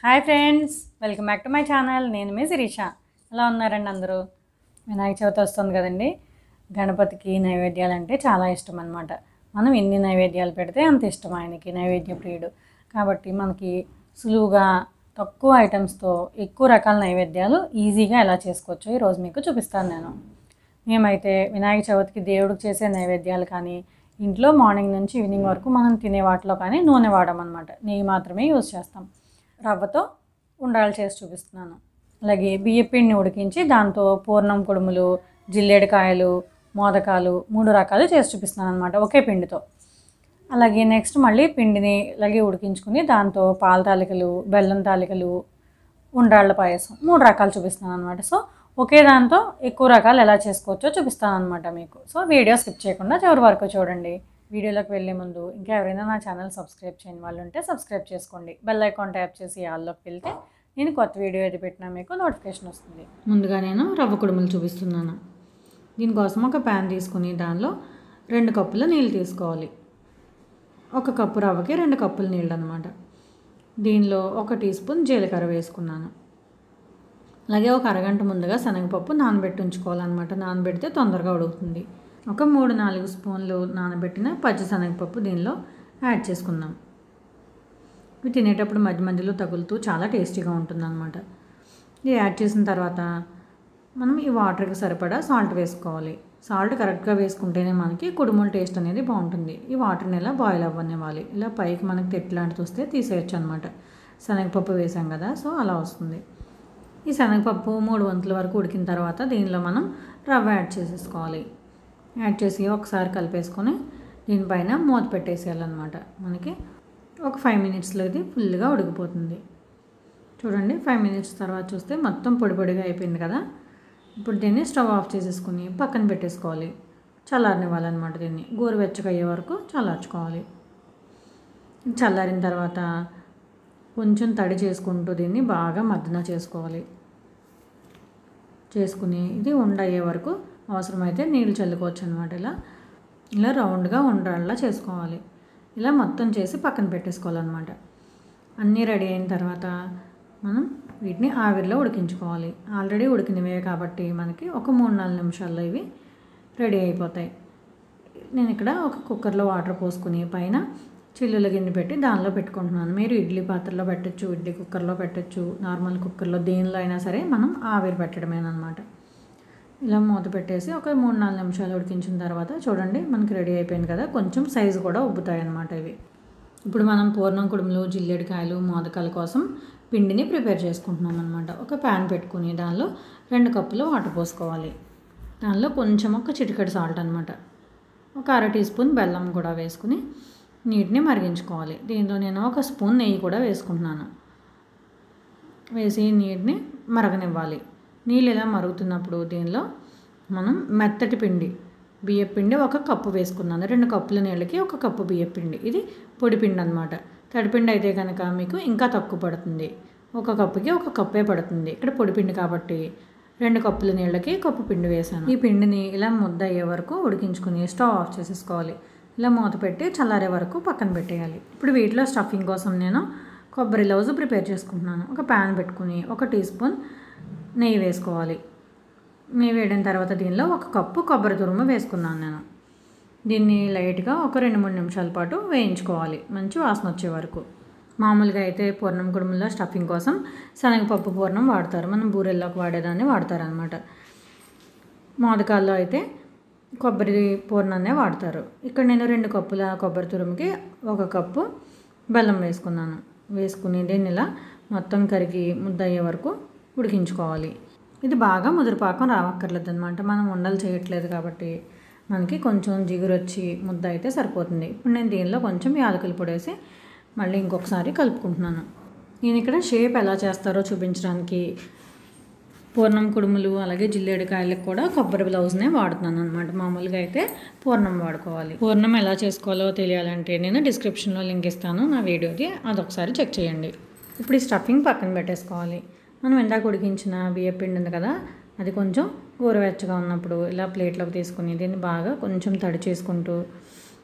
hi friends welcome back to my channel నేను మీ శిరీష ఎలా ఉన్నారండి అందరూ వినాయక చవితి వస్తుంది కదండి గణపతికి నైవేద్యాలు అంటే చాలా ఇష్టం అనమాట మనం ఎన్ని నైవేద్యాలు పెడితే అంత ఇష్టం ఆయనకి నైవేద్య ప్రియుడు కాబట్టి మనకి సులువుగా తక్కువ ఐటమ్స్తో ఎక్కువ రకాల నైవేద్యాలు ఈజీగా ఎలా చేసుకోవచ్చో ఈరోజు మీకు చూపిస్తాను నేను మేమైతే వినాయక చవితికి దేవుడికి చేసే నైవేద్యాలు కానీ ఇంట్లో మార్నింగ్ నుంచి ఈవినింగ్ వరకు మనం తినే వాటిలో కానీ నూనె వాడమన్నమాట నెయ్యి మాత్రమే యూజ్ చేస్తాం రవ్వతో ఉండ్రాలు చేసి చూపిస్తున్నాను అలాగే బియ్య పిండిని ఉడికించి దాంతో పూర్ణం కుడుములు జిల్లేడికాయలు మోదకాలు మూడు రకాలు చేసి చూపిస్తున్నాను అనమాట ఒకే పిండితో అలాగే నెక్స్ట్ మళ్ళీ పిండిని అలాగే ఉడికించుకుని దాంతో పాల తాలికలు బెల్లం తాలికలు ఉండ్రాళ్ళ పాయసం మూడు రకాలు చూపిస్తున్నాను అనమాట సో ఒకే దాంతో ఎక్కువ రకాలు ఎలా చేసుకోవచ్చో చూపిస్తాను అనమాట మీకు సో వీడియో స్కిప్ చేయకుండా చివరి వరకు చూడండి వీడియోలోకి వెళ్ళే ముందు ఇంకా ఎవరైనా నా ఛానల్ సబ్స్క్రైబ్ చేయని వాళ్ళు ఉంటే సబ్స్క్రైబ్ చేసుకోండి బెల్ ఐకాన్ ట్యాప్ చేసి ఆల్లోకి వెళ్తే నేను కొత్త వీడియో ఏది పెట్టినా మీకు నోటిఫికేషన్ వస్తుంది ముందుగా నేను రవ్వ కుడుములు చూపిస్తున్నాను దీనికోసం ఒక ప్యాన్ తీసుకుని దానిలో రెండు కప్పుల నీళ్ళు తీసుకోవాలి ఒక కప్పు రవ్వకి రెండు కప్పుల నీళ్ళు అనమాట దీనిలో ఒక టీ స్పూన్ జీలకర్ర వేసుకున్నాను అలాగే ఒక అరగంట ముందుగా శనగపప్పు నానబెట్టి ఉంచుకోవాలన్నమాట నానబెడితే తొందరగా ఉడుకుతుంది ఒక మూడు నాలుగు స్పూన్లు నానబెట్టిన పచ్చి శనగపప్పు దీనిలో యాడ్ చేసుకుందాం ఇవి తినేటప్పుడు మధ్య మధ్యలో తగులుతూ చాలా టేస్టీగా ఉంటుందన్నమాట ఇది యాడ్ చేసిన తర్వాత మనం ఈ వాటర్కి సరిపడా సాల్ట్ వేసుకోవాలి సాల్ట్ కరెక్ట్గా వేసుకుంటేనే మనకి కుడుముల టేస్ట్ అనేది బాగుంటుంది ఈ వాటర్ని ఇలా బాయిల్ అవ్వనివ్వాలి ఇలా పైకి మనకి తెట్లు లాంటిది వస్తే తీసేయచ్చు అనమాట శనగపప్పు వేసాం కదా సో అలా వస్తుంది ఈ శనగపప్పు మూడు వంతుల వరకు ఉడికిన తర్వాత దీనిలో మనం రవ్వ యాడ్ చేసేసుకోవాలి యాడ్ చేసి ఒకసారి కలిపేసుకొని దీనిపైన మూత పెట్టేసేయాలన్నమాట మనకి ఒక ఫైవ్ మినిట్స్లో ఇది ఫుల్గా ఉడికిపోతుంది చూడండి ఫైవ్ మినిట్స్ తర్వాత చూస్తే మొత్తం పొడి పొడిగా అయిపోయింది కదా ఇప్పుడు దీన్ని స్టవ్ ఆఫ్ చేసేసుకుని పక్కన పెట్టేసుకోవాలి చల్లారనివ్వాలన్నమాట దీన్ని గోరువెచ్చగా అయ్యే వరకు చల్లార్చుకోవాలి చల్లారిన తర్వాత కొంచెం తడి చేసుకుంటూ దీన్ని బాగా మద్దన చేసుకోవాలి చేసుకుని ఇది ఉండయ్యే వరకు అవసరమైతే నీళ్ళు చల్లుకోవచ్చు అనమాట ఇలా ఇలా రౌండ్గా ఉండలా చేసుకోవాలి ఇలా మొత్తం చేసి పక్కన పెట్టేసుకోవాలన్నమాట అన్నీ రెడీ అయిన తర్వాత మనం వీటిని ఆవిరిలో ఉడికించుకోవాలి ఆల్రెడీ ఉడికినవే కాబట్టి మనకి ఒక మూడు నాలుగు నిమిషాల్లో ఇవి రెడీ అయిపోతాయి నేను ఇక్కడ ఒక కుక్కర్లో వాటర్ పోసుకుని పైన చిల్లుల గిన్నె పెట్టి దానిలో పెట్టుకుంటున్నాను మీరు ఇడ్లీ పాత్రలో పెట్టచ్చు ఇడ్లీ కుక్కర్లో పెట్టచ్చు నార్మల్ కుక్కర్లో దేనిలో అయినా సరే మనం ఆవిరి పెట్టడమేనమాట ఇలా మూత పెట్టేసి ఒక మూడు నాలుగు నిమిషాలు ఉడికించిన తర్వాత చూడండి మనకి రెడీ అయిపోయింది కదా కొంచెం సైజు కూడా ఉబ్బుతాయి అన్నమాట ఇవి ఇప్పుడు మనం పూర్ణం కుడుములు జిల్లేడికాయలు మోదకాల కోసం పిండిని ప్రిపేర్ చేసుకుంటున్నాం అనమాట ఒక ప్యాన్ పెట్టుకుని దానిలో రెండు కప్పులు వాటర్ పోసుకోవాలి దానిలో కొంచెం ఒక చిటికెడు సాల్ట్ అనమాట ఒక అర టీ స్పూన్ బెల్లం కూడా వేసుకుని నీటిని మరిగించుకోవాలి దీంట్లో నేను ఒక స్పూన్ నెయ్యి కూడా వేసుకుంటున్నాను వేసి నీటిని మరగనివ్వాలి నీళ్ళు ఇలా మరుగుతున్నప్పుడు దీనిలో మనం మెత్తటి పిండి బియ్య పిండి ఒక కప్పు వేసుకున్నాను రెండు కప్పుల నీళ్ళకి ఒక కప్పు బియ్య పిండి ఇది పొడి పిండి అనమాట తడిపిండి అయితే కనుక మీకు ఇంకా తక్కువ పడుతుంది ఒక కప్పుకి ఒక కప్పే పడుతుంది ఇక్కడ పొడి పిండి కాబట్టి రెండు కప్పుల నీళ్ళకి కప్పు పిండి వేసాను ఈ పిండిని ఇలా ముద్ద అయ్యే వరకు ఉడికించుకుని స్టవ్ ఆఫ్ చేసేసుకోవాలి ఇలా మూత పెట్టి చల్లారే వరకు పక్కన పెట్టేయాలి ఇప్పుడు వీటిలో స్టఫింగ్ కోసం నేను కొబ్బరి లౌజు ప్రిపేర్ చేసుకుంటున్నాను ఒక ప్యాన్ పెట్టుకుని ఒక టీ స్పూన్ నెయ్యి వేసుకోవాలి నెయ్యి వేయడం తర్వాత దీనిలో ఒక కప్పు కొబ్బరి తురుము వేసుకున్నాను నేను దీన్ని లైట్గా ఒక రెండు మూడు నిమిషాల పాటు వేయించుకోవాలి మంచి వాసన వచ్చే వరకు మామూలుగా అయితే పూర్ణం కుడుములో స్టఫింగ్ కోసం శనగపప్పు పూర్ణం వాడతారు మనం బూరెల్లోకి వాడేదాన్ని వాడతారనమాట మోదకాల్లో అయితే కొబ్బరి పూర్ణాన్నే వాడతారు ఇక్కడ నేను రెండు కప్పుల కొబ్బరి తురుముకి ఒక కప్పు బెల్లం వేసుకున్నాను వేసుకుని దీన్ని ఇలా మొత్తం కరిగి ముద్ద అయ్యే వరకు ఉడికించుకోవాలి ఇది బాగా ముదిరిపాకం రావక్కర్లేదు అనమాట మనం ఉండలు చేయట్లేదు కాబట్టి మనకి కొంచెం జిగురు వచ్చి ముద్ద అయితే సరిపోతుంది ఇప్పుడు నేను దీనిలో కొంచెం యాలకుల పొడి వేసి మళ్ళీ ఇంకొకసారి కలుపుకుంటున్నాను నేను ఇక్కడ షేప్ ఎలా చేస్తారో చూపించడానికి పూర్ణం కుడుములు అలాగే జిల్లేడికాయలకు కూడా కొబ్బరి బ్లౌజ్నే వాడుతున్నాను అనమాట మామూలుగా అయితే పూర్ణం వాడుకోవాలి పూర్ణం ఎలా చేసుకోవాలో తెలియాలంటే నేను డిస్క్రిప్షన్లో లింక్ ఇస్తాను నా వీడియోది అదొకసారి చెక్ చేయండి ఇప్పుడు ఈ స్టఫింగ్ పక్కన పెట్టేసుకోవాలి మనం ఇందాక ఉడికించిన బియ్య పిండి ఉంది కదా అది కొంచెం గోరువెచ్చగా ఉన్నప్పుడు ఇలా ప్లేట్లోకి తీసుకుని దీన్ని బాగా కొంచెం తడి చేసుకుంటూ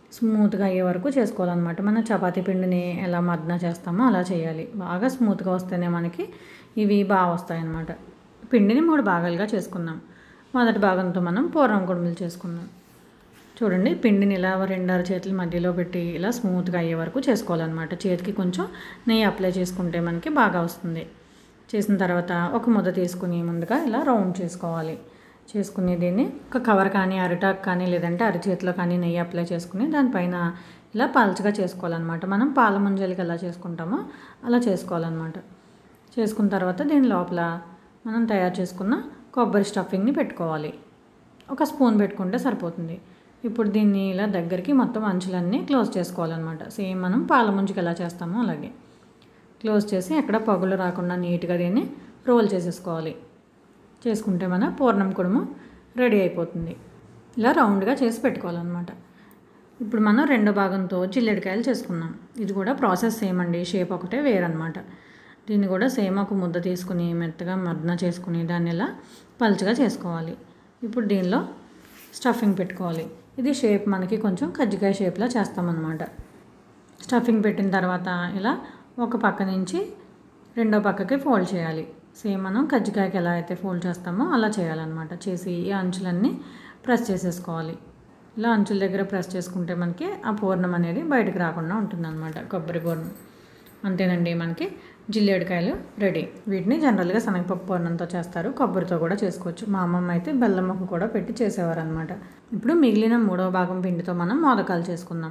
స్మూత్గా అయ్యే వరకు చేసుకోవాలన్నమాట మన చపాతీ పిండిని ఎలా మర్దన చేస్తామో అలా చేయాలి బాగా స్మూత్గా వస్తేనే మనకి ఇవి బాగా వస్తాయన్నమాట పిండిని మూడు భాగాలుగా చేసుకుందాం మొదటి భాగంతో మనం పూర్వం కుడుములు చేసుకుందాం చూడండి పిండిని ఇలా రెండారు చేతుల మధ్యలో పెట్టి ఇలా స్మూత్గా అయ్యే వరకు చేసుకోవాలన్నమాట చేతికి కొంచెం నెయ్యి అప్లై చేసుకుంటే మనకి బాగా వస్తుంది చేసిన తర్వాత ఒక ముద్ద తీసుకుని ముందుగా ఇలా రౌండ్ చేసుకోవాలి చేసుకుని దీన్ని ఒక కవర్ కానీ అరిటాక్ కానీ లేదంటే అరిచేతిలో కానీ నెయ్యి అప్లై చేసుకుని దానిపైన ఇలా పల్చగా చేసుకోవాలన్నమాట మనం పాల ముంజలకి ఎలా చేసుకుంటామో అలా చేసుకోవాలన్నమాట చేసుకున్న తర్వాత దీని లోపల మనం తయారు చేసుకున్న కొబ్బరి స్టఫింగ్ని పెట్టుకోవాలి ఒక స్పూన్ పెట్టుకుంటే సరిపోతుంది ఇప్పుడు దీన్ని ఇలా దగ్గరికి మొత్తం అంచులన్నీ క్లోజ్ చేసుకోవాలన్నమాట సేమ్ మనం పాల ముంచుకి ఎలా చేస్తామో అలాగే క్లోజ్ చేసి ఎక్కడ పగులు రాకుండా నీట్గా దీన్ని రోల్ చేసేసుకోవాలి చేసుకుంటే మన పూర్ణం కుడుము రెడీ అయిపోతుంది ఇలా రౌండ్గా చేసి పెట్టుకోవాలన్నమాట ఇప్పుడు మనం రెండో భాగంతో చిల్లెడికాయలు చేసుకున్నాం ఇది కూడా ప్రాసెస్ సేమ్ అండి షేప్ ఒకటే వేరనమాట దీన్ని కూడా సేమ్ ఒక ముద్ద తీసుకుని మెత్తగా మర్దన చేసుకుని దాన్ని ఇలా పలుచగా చేసుకోవాలి ఇప్పుడు దీనిలో స్టఫింగ్ పెట్టుకోవాలి ఇది షేప్ మనకి కొంచెం కజ్జికాయ షేప్లో చేస్తామన్నమాట స్టఫింగ్ పెట్టిన తర్వాత ఇలా ఒక పక్క నుంచి రెండో పక్కకి ఫోల్డ్ చేయాలి సేమ్ మనం కజ్జికాయకి ఎలా అయితే ఫోల్డ్ చేస్తామో అలా చేయాలన్నమాట చేసి ఈ అంచులన్నీ ప్రెస్ చేసేసుకోవాలి ఇలా అంచుల దగ్గర ప్రెస్ చేసుకుంటే మనకి ఆ పూర్ణం అనేది బయటకు రాకుండా ఉంటుందన్నమాట కొబ్బరి పూర్ణం అంతేనండి మనకి జిల్లేడికాయలు రెడీ వీటిని జనరల్గా శనగపప్పు పూర్ణంతో చేస్తారు కొబ్బరితో కూడా చేసుకోవచ్చు మా అమ్మమ్మ అయితే బెల్లం ముక్క కూడా పెట్టి చేసేవారు అనమాట ఇప్పుడు మిగిలిన మూడవ భాగం పిండితో మనం మోదకాలు చేసుకుందాం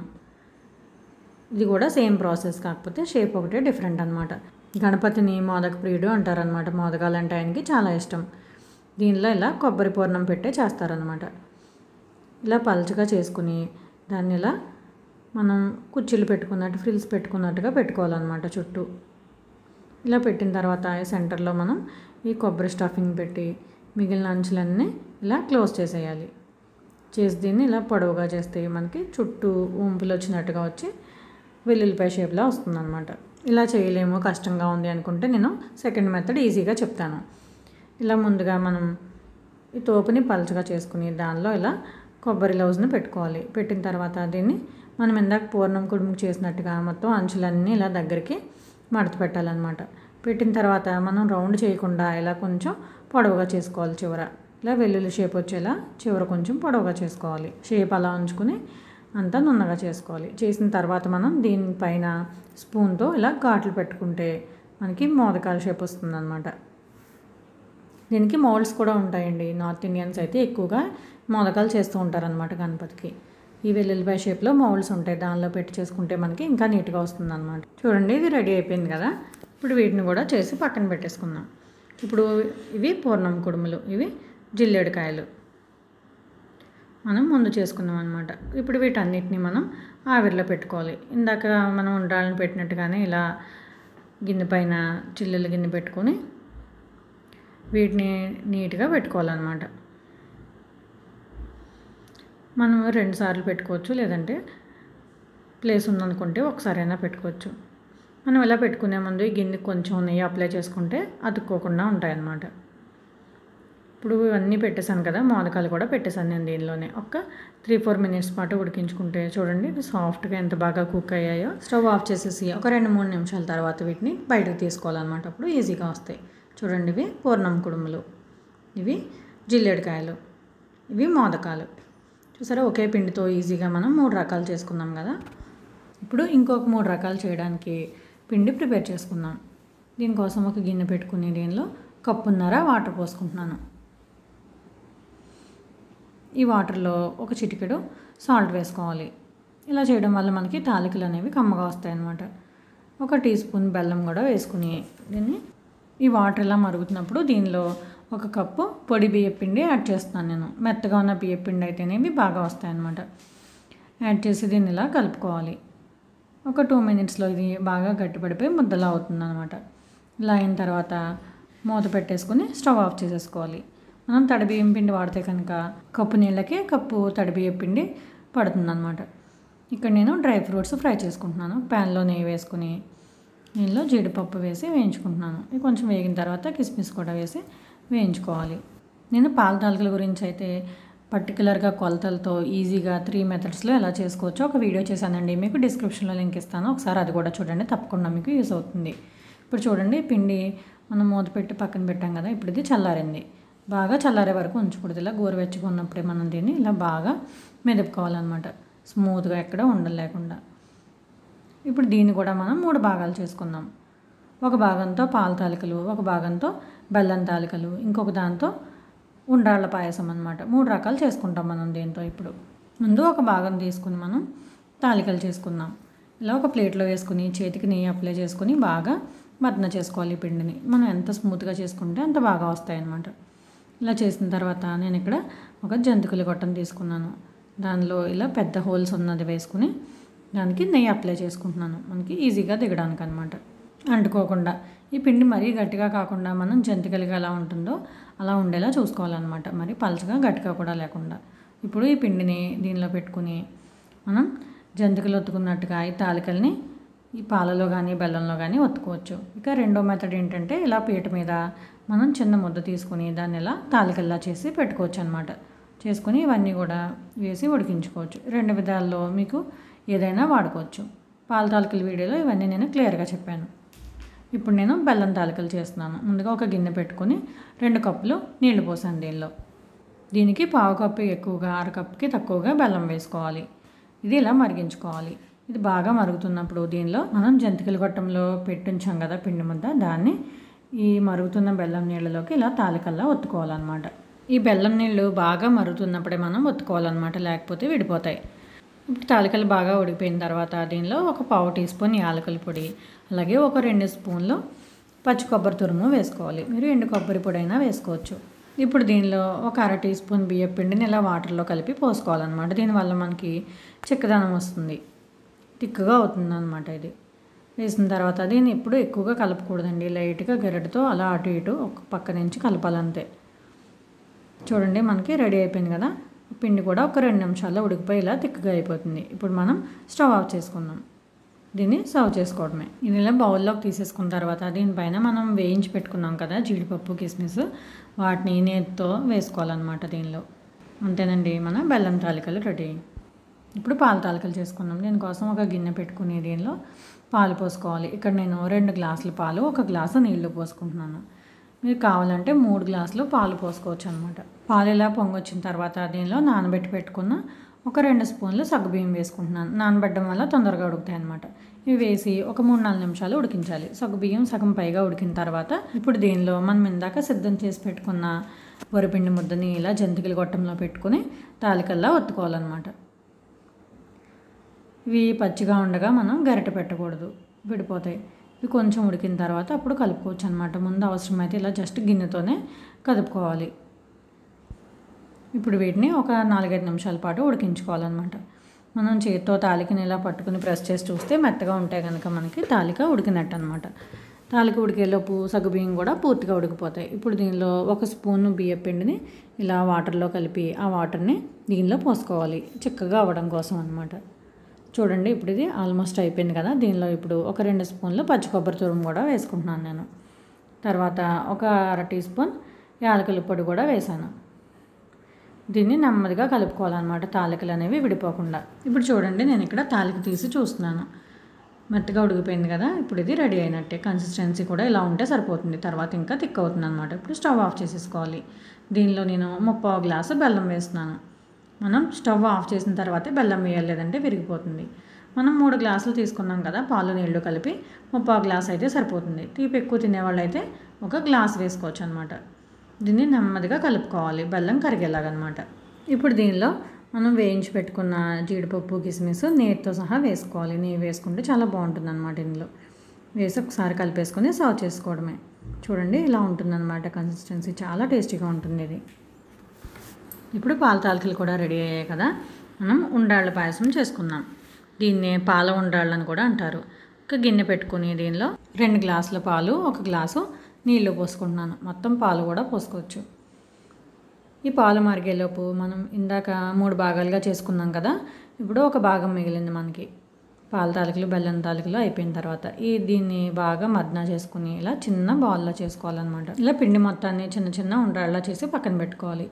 ఇది కూడా సేమ్ ప్రాసెస్ కాకపోతే షేప్ ఒకటే డిఫరెంట్ అనమాట గణపతిని మోదక ప్రియుడు అంటారనమాట మోదకాలు అంటే ఆయనకి చాలా ఇష్టం దీనిలో ఇలా కొబ్బరి పూర్ణం పెట్టే చేస్తారనమాట ఇలా పల్చగా చేసుకుని దాన్ని ఇలా మనం కుర్చీలు పెట్టుకున్నట్టు ఫ్రిల్స్ పెట్టుకున్నట్టుగా పెట్టుకోవాలన్నమాట చుట్టూ ఇలా పెట్టిన తర్వాత సెంటర్లో మనం ఈ కొబ్బరి స్టఫింగ్ పెట్టి మిగిలిన అంచులన్నీ ఇలా క్లోజ్ చేసేయాలి చేసి దీన్ని ఇలా పొడవుగా చేస్తే మనకి చుట్టూ ఉంపులు వచ్చినట్టుగా వచ్చి వెల్లుల్లిపాయ షేప్లో వస్తుందన్నమాట ఇలా చేయలేము కష్టంగా ఉంది అనుకుంటే నేను సెకండ్ మెథడ్ ఈజీగా చెప్తాను ఇలా ముందుగా మనం ఈ తోపుని పలుచగా చేసుకుని దానిలో ఇలా కొబ్బరి లౌజ్ని పెట్టుకోవాలి పెట్టిన తర్వాత దీన్ని మనం ఇందాక పూర్ణం కుడుము చేసినట్టుగా మొత్తం అంచులన్నీ ఇలా దగ్గరికి మడత పెట్టాలన్నమాట పెట్టిన తర్వాత మనం రౌండ్ చేయకుండా ఇలా కొంచెం పొడవుగా చేసుకోవాలి చివర ఇలా వెల్లుల్లి షేప్ వచ్చేలా చివర కొంచెం పొడవుగా చేసుకోవాలి షేప్ అలా ఉంచుకుని అంతా నున్నగా చేసుకోవాలి చేసిన తర్వాత మనం దీనిపైన స్పూన్తో ఇలా ఘాట్లు పెట్టుకుంటే మనకి మోదకాల షేప్ వస్తుందన్నమాట దీనికి మౌల్డ్స్ కూడా ఉంటాయండి నార్త్ ఇండియన్స్ అయితే ఎక్కువగా మోదకాలు చేస్తూ ఉంటారనమాట గణపతికి ఈ వెల్లుల్లిపాయ షేప్లో మౌల్డ్స్ ఉంటాయి దానిలో పెట్టి చేసుకుంటే మనకి ఇంకా నీట్గా వస్తుంది అనమాట చూడండి ఇది రెడీ అయిపోయింది కదా ఇప్పుడు వీటిని కూడా చేసి పక్కన పెట్టేసుకుందాం ఇప్పుడు ఇవి పూర్ణం కుడుములు ఇవి జిల్లేడుకాయలు మనం ముందు చేసుకున్నాం అనమాట ఇప్పుడు వీటన్నిటిని మనం ఆవిరిలో పెట్టుకోవాలి ఇందాక మనం ఉండ్రాలను పెట్టినట్టుగానే ఇలా గిన్నె పైన చిల్లులు గిన్నె పెట్టుకొని వీటిని నీట్గా పెట్టుకోవాలన్నమాట మనం రెండు సార్లు పెట్టుకోవచ్చు లేదంటే ప్లేస్ ఉందనుకుంటే ఒకసారైనా పెట్టుకోవచ్చు మనం ఇలా పెట్టుకునే ముందు ఈ గిన్నెకి కొంచెం నెయ్యి అప్లై చేసుకుంటే అతుక్కోకుండా ఉంటాయన్నమాట ఇప్పుడు ఇవన్నీ పెట్టేశాను కదా మోదకాలు కూడా పెట్టేశాను నేను దీనిలోనే ఒక త్రీ ఫోర్ మినిట్స్ పాటు ఉడికించుకుంటే చూడండి ఇది సాఫ్ట్గా ఎంత బాగా కుక్ అయ్యాయో స్టవ్ ఆఫ్ చేసేసి ఒక రెండు మూడు నిమిషాల తర్వాత వీటిని బయటకు తీసుకోవాలన్నమాట అప్పుడు ఈజీగా వస్తాయి చూడండి ఇవి పూర్ణం కుడుములు ఇవి జిల్లేడికాయలు ఇవి మోదకాలు చూసారా ఒకే పిండితో ఈజీగా మనం మూడు రకాలు చేసుకున్నాం కదా ఇప్పుడు ఇంకొక మూడు రకాలు చేయడానికి పిండి ప్రిపేర్ చేసుకుందాం దీనికోసం ఒక గిన్నె పెట్టుకుని దీనిలో కప్పున్నర వాటర్ పోసుకుంటున్నాను ఈ వాటర్లో ఒక చిటికెడు సాల్ట్ వేసుకోవాలి ఇలా చేయడం వల్ల మనకి తాలికలు అనేవి కమ్మగా వస్తాయి అన్నమాట ఒక టీ స్పూన్ బెల్లం కూడా వేసుకుని దీన్ని ఈ వాటర్ ఇలా మరుగుతున్నప్పుడు దీనిలో ఒక కప్పు పొడి బియ్య పిండి యాడ్ చేస్తున్నాను నేను మెత్తగా ఉన్న బియ్య పిండి అయితేనేవి బాగా వస్తాయన్నమాట యాడ్ చేసి దీన్ని ఇలా కలుపుకోవాలి ఒక టూ మినిట్స్లో ఇది బాగా గట్టిపడిపోయి ముద్దలా అవుతుందన్నమాట ఇలా అయిన తర్వాత మూత పెట్టేసుకుని స్టవ్ ఆఫ్ చేసేసుకోవాలి మనం తడి బియ్యం పిండి వాడితే కనుక కప్పు నీళ్ళకి కప్పు తడి బియ్యం పిండి పడుతుందన్నమాట ఇక్కడ నేను డ్రై ఫ్రూట్స్ ఫ్రై చేసుకుంటున్నాను ప్యాన్లో నెయ్యి వేసుకుని దీనిలో జీడిపప్పు వేసి వేయించుకుంటున్నాను ఇది కొంచెం వేగిన తర్వాత కిస్మిస్ కూడా వేసి వేయించుకోవాలి నేను పాల తాలికల గురించి అయితే పర్టికులర్గా కొలతలతో ఈజీగా త్రీ మెథడ్స్లో ఎలా చేసుకోవచ్చో ఒక వీడియో చేశానండి మీకు డిస్క్రిప్షన్లో లింక్ ఇస్తాను ఒకసారి అది కూడా చూడండి తప్పకుండా మీకు యూస్ అవుతుంది ఇప్పుడు చూడండి పిండి మనం మూత పెట్టి పక్కన పెట్టాం కదా ఇప్పుడు ఇది చల్లారింది బాగా చల్లారే వరకు ఉంచకూడదు ఇలా గోరువెచ్చగా ఉన్నప్పుడే మనం దీన్ని ఇలా బాగా మెదుపుకోవాలన్నమాట స్మూత్గా ఎక్కడ ఉండలేకుండా ఇప్పుడు దీన్ని కూడా మనం మూడు భాగాలు చేసుకుందాం ఒక భాగంతో పాల తాలికలు ఒక భాగంతో బెల్లం తాలికలు ఇంకొక దాంతో ఉండ్రాళ్ళ పాయసం అనమాట మూడు రకాలు చేసుకుంటాం మనం దీంతో ఇప్పుడు ముందు ఒక భాగం తీసుకుని మనం తాలికలు చేసుకుందాం ఇలా ఒక ప్లేట్లో వేసుకుని చేతికి నెయ్యి అప్లై చేసుకుని బాగా మర్దన చేసుకోవాలి ఈ పిండిని మనం ఎంత స్మూత్గా చేసుకుంటే అంత బాగా వస్తాయి అన్నమాట ఇలా చేసిన తర్వాత నేను ఇక్కడ ఒక జంతికల గొట్టం తీసుకున్నాను దానిలో ఇలా పెద్ద హోల్స్ ఉన్నది వేసుకుని దానికి నెయ్యి అప్లై చేసుకుంటున్నాను మనకి ఈజీగా దిగడానికి అనమాట అంటుకోకుండా ఈ పిండి మరీ గట్టిగా కాకుండా మనం జంతికలుగా ఎలా ఉంటుందో అలా ఉండేలా చూసుకోవాలన్నమాట మరి పలచగా గట్టిగా కూడా లేకుండా ఇప్పుడు ఈ పిండిని దీనిలో పెట్టుకుని మనం జంతికలు ఒత్తుకున్నట్టుగా ఈ తాలికల్ని ఈ పాలలో కానీ బెల్లంలో కానీ ఒత్తుకోవచ్చు ఇక రెండో మెథడ్ ఏంటంటే ఇలా పీట మీద మనం చిన్న ముద్ద తీసుకుని దాన్ని ఇలా తాలికల్లా చేసి పెట్టుకోవచ్చు అనమాట చేసుకుని ఇవన్నీ కూడా వేసి ఉడికించుకోవచ్చు రెండు విధాల్లో మీకు ఏదైనా వాడుకోవచ్చు పాల తాలికల వీడియోలో ఇవన్నీ నేను క్లియర్గా చెప్పాను ఇప్పుడు నేను బెల్లం తాలికలు చేస్తున్నాను ముందుగా ఒక గిన్నె పెట్టుకొని రెండు కప్పులు నీళ్లు పోసాను దీనిలో దీనికి పావు కప్పు ఎక్కువగా అర కప్పుకి తక్కువగా బెల్లం వేసుకోవాలి ఇది ఇలా మరిగించుకోవాలి ఇది బాగా మరుగుతున్నప్పుడు దీనిలో మనం జంతికల గొట్టంలో పెట్టుంచాం కదా పిండి ముద్ద దాన్ని ఈ మరుగుతున్న బెల్లం నీళ్ళలోకి ఇలా తాలికల్లా ఒత్తుకోవాలన్నమాట ఈ బెల్లం నీళ్ళు బాగా మరుగుతున్నప్పుడే మనం ఒత్తుకోవాలన్నమాట లేకపోతే విడిపోతాయి ఇప్పుడు తాలికలు బాగా ఉడికిపోయిన తర్వాత దీనిలో ఒక పావు టీ స్పూన్ యాలకుల పొడి అలాగే ఒక రెండు స్పూన్లు పచ్చి కొబ్బరి తురుము వేసుకోవాలి మీరు ఎండు కొబ్బరి పొడి అయినా వేసుకోవచ్చు ఇప్పుడు దీనిలో ఒక అర టీ స్పూన్ బియ్యం పిండిని ఇలా వాటర్లో కలిపి పోసుకోవాలన్నమాట దీనివల్ల మనకి చిక్కదనం వస్తుంది తిక్కుగా అవుతుంది అనమాట ఇది వేసిన తర్వాత దీన్ని ఎప్పుడు ఎక్కువగా కలపకూడదండి లైట్గా గెరటితో అలా అటు ఇటు ఒక పక్క నుంచి కలపాలంతే చూడండి మనకి రెడీ అయిపోయింది కదా పిండి కూడా ఒక రెండు నిమిషాల్లో ఉడికిపోయి ఇలా తిక్కగా అయిపోతుంది ఇప్పుడు మనం స్టవ్ ఆఫ్ చేసుకుందాం దీన్ని సర్వ్ చేసుకోవడమే ఇది ఇలా బౌల్లోకి తీసేసుకున్న తర్వాత దీనిపైన మనం వేయించి పెట్టుకున్నాం కదా జీడిపప్పు కిస్మిస్ వాటిని నేతితో వేసుకోవాలన్నమాట దీనిలో అంతేనండి మన బెల్లం తాలికలు రెడీ ఇప్పుడు పాల తాలికలు చేసుకున్నాం దీనికోసం ఒక గిన్నె పెట్టుకుని దీనిలో పాలు పోసుకోవాలి ఇక్కడ నేను రెండు గ్లాసుల పాలు ఒక గ్లాసు నీళ్లు పోసుకుంటున్నాను మీరు కావాలంటే మూడు గ్లాసులు పాలు పోసుకోవచ్చు అనమాట పాలు ఇలా పొంగొచ్చిన తర్వాత దీనిలో నానబెట్టి పెట్టుకున్న ఒక రెండు స్పూన్లు సగ్గుబియ్యం వేసుకుంటున్నాను నానబెట్టడం వల్ల తొందరగా ఉడుకుతాయి అనమాట ఇవి వేసి ఒక మూడు నాలుగు నిమిషాలు ఉడికించాలి సగ్గుబియ్యం సగం పైగా ఉడికిన తర్వాత ఇప్పుడు దీనిలో మనం ఇందాక సిద్ధం చేసి పెట్టుకున్న వరిపిండి ముద్దని ఇలా జంతికల గొట్టంలో పెట్టుకుని తాలికల్లా ఒత్తుకోవాలన్నమాట ఇవి పచ్చిగా ఉండగా మనం గరిటె పెట్టకూడదు విడిపోతాయి ఇవి కొంచెం ఉడికిన తర్వాత అప్పుడు కలుపుకోవచ్చు అనమాట ముందు అవసరమైతే ఇలా జస్ట్ గిన్నెతోనే కదుపుకోవాలి ఇప్పుడు వీటిని ఒక నాలుగైదు నిమిషాల పాటు ఉడికించుకోవాలన్నమాట మనం చేతితో తాలికని ఇలా పట్టుకుని ప్రెస్ చేసి చూస్తే మెత్తగా ఉంటాయి కనుక మనకి తాలిక ఉడికినట్టు అనమాట తాలిక ఉడికేలోపు సగ్గుబియ్యం కూడా పూర్తిగా ఉడికిపోతాయి ఇప్పుడు దీనిలో ఒక స్పూన్ బియ్యం పిండిని ఇలా వాటర్లో కలిపి ఆ వాటర్ని దీనిలో పోసుకోవాలి చిక్కగా అవ్వడం కోసం అనమాట చూడండి ఇప్పుడు ఇది ఆల్మోస్ట్ అయిపోయింది కదా దీనిలో ఇప్పుడు ఒక రెండు స్పూన్లు పచ్చి కొబ్బరి తురుము కూడా వేసుకుంటున్నాను నేను తర్వాత ఒక అర టీ స్పూన్ యాలకుల పొడి కూడా వేసాను దీన్ని నెమ్మదిగా కలుపుకోవాలన్నమాట తాలికలు అనేవి విడిపోకుండా ఇప్పుడు చూడండి నేను ఇక్కడ తాలిక తీసి చూస్తున్నాను మెత్తగా ఉడికిపోయింది కదా ఇప్పుడు ఇది రెడీ అయినట్టే కన్సిస్టెన్సీ కూడా ఇలా ఉంటే సరిపోతుంది తర్వాత ఇంకా థిక్ అవుతుంది అనమాట ఇప్పుడు స్టవ్ ఆఫ్ చేసేసుకోవాలి దీనిలో నేను ముప్పావు గ్లాసు బెల్లం వేస్తున్నాను మనం స్టవ్ ఆఫ్ చేసిన తర్వాతే బెల్లం వేయాలి లేదంటే విరిగిపోతుంది మనం మూడు గ్లాసులు తీసుకున్నాం కదా పాలు నీళ్లు కలిపి ముప్పావు గ్లాస్ అయితే సరిపోతుంది తీపి ఎక్కువ తినేవాళ్ళు అయితే ఒక గ్లాస్ వేసుకోవచ్చు అనమాట దీన్ని నెమ్మదిగా కలుపుకోవాలి బెల్లం కరిగేలాగనమాట ఇప్పుడు దీనిలో మనం వేయించి పెట్టుకున్న జీడిపప్పు కిస్మిస్ నేతితో సహా వేసుకోవాలి నెయ్యి వేసుకుంటే చాలా బాగుంటుంది అనమాట ఇందులో వేసి ఒకసారి కలిపేసుకొని సర్వ్ చేసుకోవడమే చూడండి ఇలా ఉంటుందన్నమాట కన్సిస్టెన్సీ చాలా టేస్టీగా ఉంటుంది ఇది ఇప్పుడు పాల తాలికలు కూడా రెడీ అయ్యాయి కదా మనం ఉండ్రాళ్ళ పాయసం చేసుకుందాం దీన్నే పాల ఉండ్రాళ్ళని కూడా అంటారు ఒక గిన్నె పెట్టుకుని దీనిలో రెండు గ్లాసుల పాలు ఒక గ్లాసు నీళ్లు పోసుకుంటున్నాను మొత్తం పాలు కూడా పోసుకోవచ్చు ఈ పాలు మరిగేలోపు మనం ఇందాక మూడు భాగాలుగా చేసుకున్నాం కదా ఇప్పుడు ఒక భాగం మిగిలింది మనకి పాల తాలికలు బెల్లం తాలికలు అయిపోయిన తర్వాత ఈ దీన్ని బాగా మద్నా చేసుకుని ఇలా చిన్న బాల్లో చేసుకోవాలన్నమాట ఇలా పిండి మొత్తాన్ని చిన్న చిన్న ఉండ్రాళ్ళ చేసి పక్కన పెట్టుకోవాలి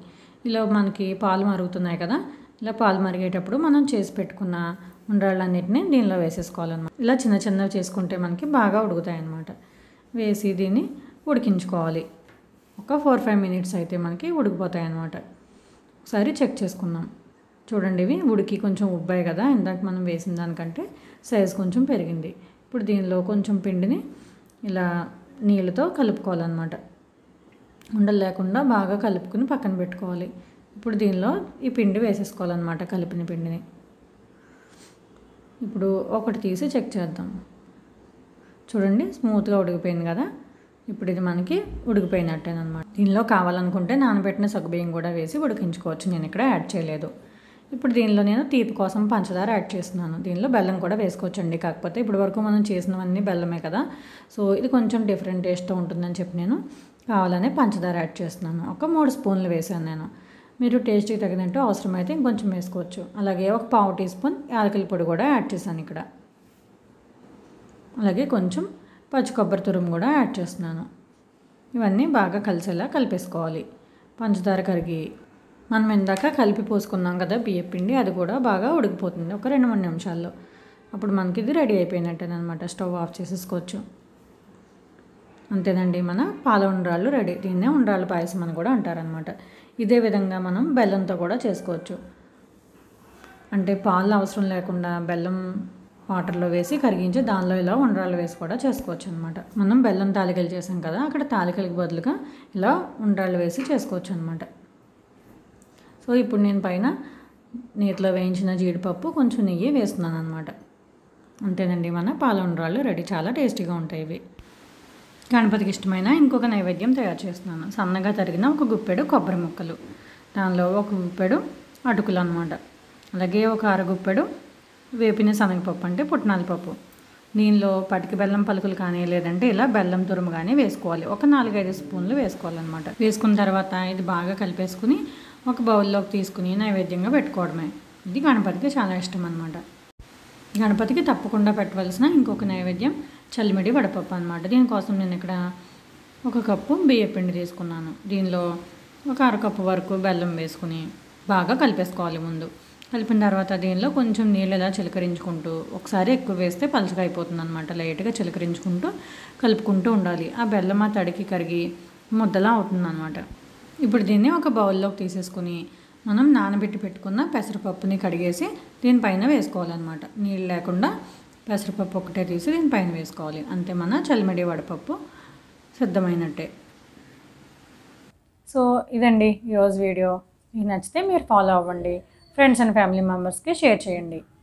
ఇలా మనకి పాలు మరుగుతున్నాయి కదా ఇలా పాలు మరిగేటప్పుడు మనం చేసి పెట్టుకున్న ఉండ్రాళ్ళన్నిటిని దీనిలో వేసేసుకోవాలన్నమాట ఇలా చిన్న చిన్నవి చేసుకుంటే మనకి బాగా ఉడుకుతాయి అన్నమాట వేసి దీన్ని ఉడికించుకోవాలి ఒక ఫోర్ ఫైవ్ మినిట్స్ అయితే మనకి ఉడికిపోతాయి అన్నమాట ఒకసారి చెక్ చేసుకుందాం చూడండి ఇవి ఉడికి కొంచెం ఉబ్బాయి కదా ఇందాక మనం వేసిన దానికంటే సైజ్ కొంచెం పెరిగింది ఇప్పుడు దీనిలో కొంచెం పిండిని ఇలా నీళ్ళతో కలుపుకోవాలన్నమాట ఉండలు లేకుండా బాగా కలుపుకుని పక్కన పెట్టుకోవాలి ఇప్పుడు దీనిలో ఈ పిండి వేసేసుకోవాలన్నమాట కలిపిన పిండిని ఇప్పుడు ఒకటి తీసి చెక్ చేద్దాం చూడండి స్మూత్గా ఉడికిపోయింది కదా ఇప్పుడు ఇది మనకి ఉడికిపోయినట్టేనమాట దీనిలో కావాలనుకుంటే నానబెట్టిన సగ్గుబియ్యం కూడా వేసి ఉడికించుకోవచ్చు నేను ఇక్కడ యాడ్ చేయలేదు ఇప్పుడు దీనిలో నేను తీపి కోసం పంచదార యాడ్ చేస్తున్నాను దీనిలో బెల్లం కూడా వేసుకోవచ్చండి కాకపోతే ఇప్పుడు వరకు మనం చేసినవన్నీ బెల్లమే కదా సో ఇది కొంచెం డిఫరెంట్ టేస్ట్తో ఉంటుందని చెప్పి నేను కావాలనే పంచదార యాడ్ చేస్తున్నాను ఒక మూడు స్పూన్లు వేసాను నేను మీరు టేస్ట్కి తగినట్టు అవసరమైతే ఇంకొంచెం వేసుకోవచ్చు అలాగే ఒక పావు టీ స్పూన్ యాలకుల పొడి కూడా యాడ్ చేశాను ఇక్కడ అలాగే కొంచెం పచ్చి కొబ్బరి తురుము కూడా యాడ్ చేస్తున్నాను ఇవన్నీ బాగా కలిసేలా కలిపేసుకోవాలి పంచదార కరిగి మనం ఇందాక కలిపి పోసుకున్నాం కదా బియ్యం పిండి అది కూడా బాగా ఉడికిపోతుంది ఒక రెండు మూడు నిమిషాల్లో అప్పుడు మనకి ఇది రెడీ అయిపోయినట్టేనమాట స్టవ్ ఆఫ్ చేసేసుకోవచ్చు అంతేనండి మన పాల ఉండ్రాళ్ళు రెడీ దీన్నే ఉండ్రాళ్ళ పాయసం అని కూడా అంటారనమాట ఇదే విధంగా మనం బెల్లంతో కూడా చేసుకోవచ్చు అంటే పాలు అవసరం లేకుండా బెల్లం వాటర్లో వేసి కరిగించి దానిలో ఇలా ఉండ్రాలు వేసి కూడా చేసుకోవచ్చు అనమాట మనం బెల్లం తాలికలు చేసాం కదా అక్కడ తాలికలకి బదులుగా ఇలా ఉండ్రాళ్ళు వేసి చేసుకోవచ్చు అనమాట సో ఇప్పుడు నేను పైన నీటిలో వేయించిన జీడిపప్పు కొంచెం నెయ్యి వేస్తున్నాను అనమాట అంతేనండి మన పాల ఉండ్రాళ్ళు రెడీ చాలా టేస్టీగా ఉంటాయి ఇవి గణపతికి ఇష్టమైన ఇంకొక నైవేద్యం తయారు చేస్తున్నాను సన్నగా తరిగిన ఒక గుప్పెడు కొబ్బరి ముక్కలు దానిలో ఒక గుప్పెడు అటుకులు అనమాట అలాగే ఒక అరగుప్పెడు వేపిన శనగపప్పు అంటే పుట్నాల పప్పు దీనిలో పటికి బెల్లం పలుకులు కానీ లేదంటే ఇలా బెల్లం తురుము కానీ వేసుకోవాలి ఒక నాలుగైదు స్పూన్లు వేసుకోవాలన్నమాట వేసుకున్న తర్వాత ఇది బాగా కలిపేసుకుని ఒక బౌల్లోకి తీసుకుని నైవేద్యంగా పెట్టుకోవడమే ఇది గణపతికి చాలా ఇష్టం అనమాట గణపతికి తప్పకుండా పెట్టవలసిన ఇంకొక నైవేద్యం చల్లిమిడి వడపప్పు అనమాట దీనికోసం నేను ఇక్కడ ఒక కప్పు బియ్య పిండి తీసుకున్నాను దీనిలో ఒక అరకప్పు వరకు బెల్లం వేసుకుని బాగా కలిపేసుకోవాలి ముందు కలిపిన తర్వాత దీనిలో కొంచెం నీళ్ళు ఇలా చిలకరించుకుంటూ ఒకసారి ఎక్కువ వేస్తే పలుచగా అయిపోతుంది అనమాట లైట్గా చిలకరించుకుంటూ కలుపుకుంటూ ఉండాలి ఆ బెల్లం ఆ తడికి కరిగి ముద్దలా అవుతుంది అనమాట ఇప్పుడు దీన్ని ఒక బౌల్లోకి తీసేసుకుని మనం నానబెట్టి పెట్టుకున్న పెసరపప్పుని కడిగేసి దీనిపైన వేసుకోవాలన్నమాట నీళ్ళు లేకుండా పెసరపప్పు ఒకటే తీసి దీనిపైన వేసుకోవాలి అంతే మన చలిమిడి వడపప్పు సిద్ధమైనట్టే సో ఇదండి ఈరోజు వీడియో మీకు నచ్చితే మీరు ఫాలో అవ్వండి ఫ్రెండ్స్ అండ్ ఫ్యామిలీ మెంబర్స్కి షేర్ చేయండి